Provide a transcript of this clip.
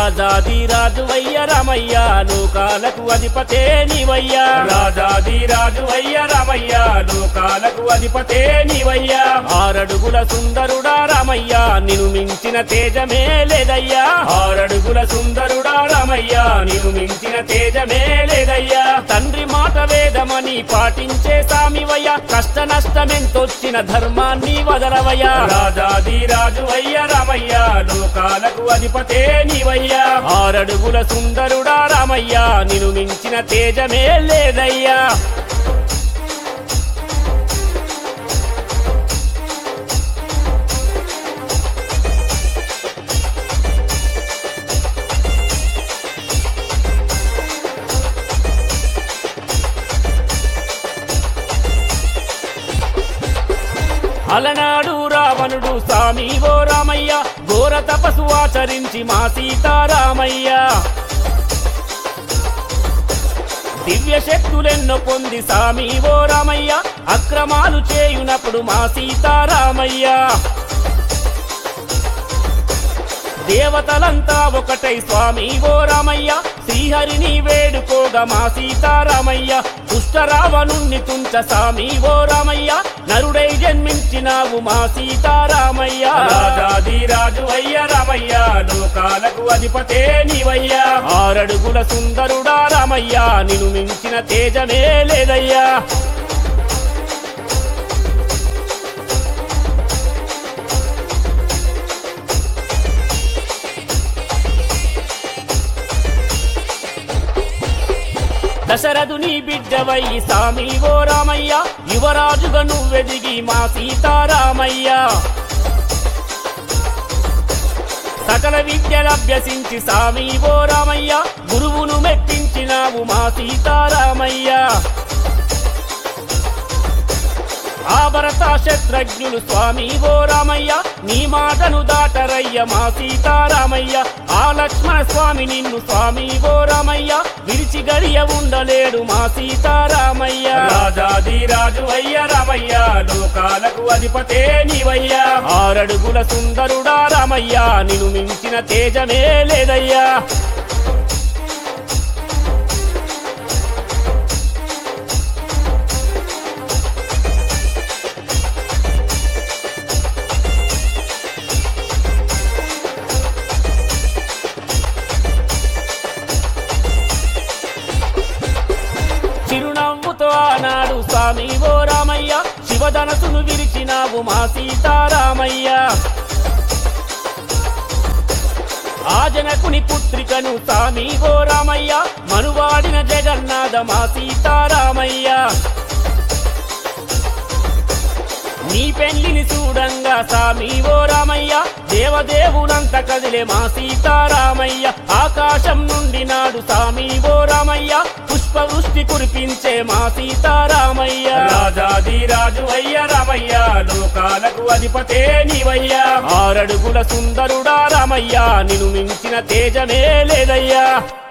రాజాది రాజువయ్య రామయ్య లోకాలకు అధిపతే నీవయ్యా రాజాది రాజువయ్య రామయ్య లోకాలకు అధిపతే నీవయ్యా ఆరడుగుల సుందరుడా రామయ్య నిన్ను మించిన తేజమే లేదయ్యా ఆరడుగుల సుందరుడా రామయ్య నిన్ను మించిన తేజమే లేదయ్యా తండ్రి మాట వేదమని పాటించే సామివయ్య కష్ట నష్టమెంతొచ్చిన ధర్మాన్ని వదలవయ్యా రాజాది రాజువయ్య రామయ్య లోకాలకు అధిపతే నీవయ్యా ఆరడుగుల సుందరుడా రామయ్య నిన్ను మించిన తేజమే లేదయ్యా అలనాడు రావణుడు స్వామి ఓ రామయ్య ఘోర తపస్సు ఆచరించి మా సీతారామయ్య దివ్య శక్తులెన్నో పొంది స్వామి ఓ రామయ్య అక్రమాలు చేయునప్పుడు మా సీతారామయ్య దేవతలంతా ఒకటై స్వామి ఓ రామయ్య శ్రీహరిని వేడుకోగా మా సీతారామయ్య దుష్టరావణుణ్ణి తుంచ స్వామి ఓ రామయ్య నరుడై జన్మించినావు మా సీతారామయ్య రాజాది రాజు అయ్య రామయ్య లోకాలకు అధిపతే నీవయ్యా ఆరడుగుల సుందరుడా రామయ్య నిన్ను మించిన తేజమే లేదయ్యా దశరథుని బిడ్డవై సామి ఓ రామయ్య యువరాజుగా నువ్వెదిగి మా సీతారామయ్య సకల విద్యలభ్యసించి సామి ఓ రామయ్య గురువును మెప్పించినావు మా సీతారామయ్య ఆ భరత శత్రుఘ్నులు స్వామి ఓ రామయ్య నీ మాటను దాటరయ్య మా సీతారామయ్య ఆ లక్ష్మణ స్వామి నిన్ను స్వామి ఓ రామయ్య విరిచి గడియ ఉండలేడు మా సీతారామయ్య రాజాది రాజు అయ్య రామయ్య లోకాలకు అధిపతే నీవయ్యా ఆరడుగుల సుందరుడా రామయ్య నిన్ను మించిన తేజమే లేదయ్యా చిరునవ్వుతో ఆనాడు స్వామి ఓ రామయ్య శివధనసును విరిచినావు మా సీతారామయ్య ఆ జనకుని పుత్రికను స్వామి ఓ రామయ్య మనువాడిన జగన్నాథ మా సీతారామయ్య నీ పెళ్లిని చూడంగా సామి ఓ రామయ్య దేవదేవులంత కదిలే మా సీతారామయ్య ఆకాశం నుండి నాడు సామి ఓ రామయ్య పుష్పవృష్టి కురిపించే మా సీతారామయ్య రాజాది రాజు అయ్య రామయ్య లోకాలకు అధిపతే నీవయ్యా ఆరడుగుల సుందరుడా రామయ్య నిన్ను మించిన తేజమే లేదయ్యా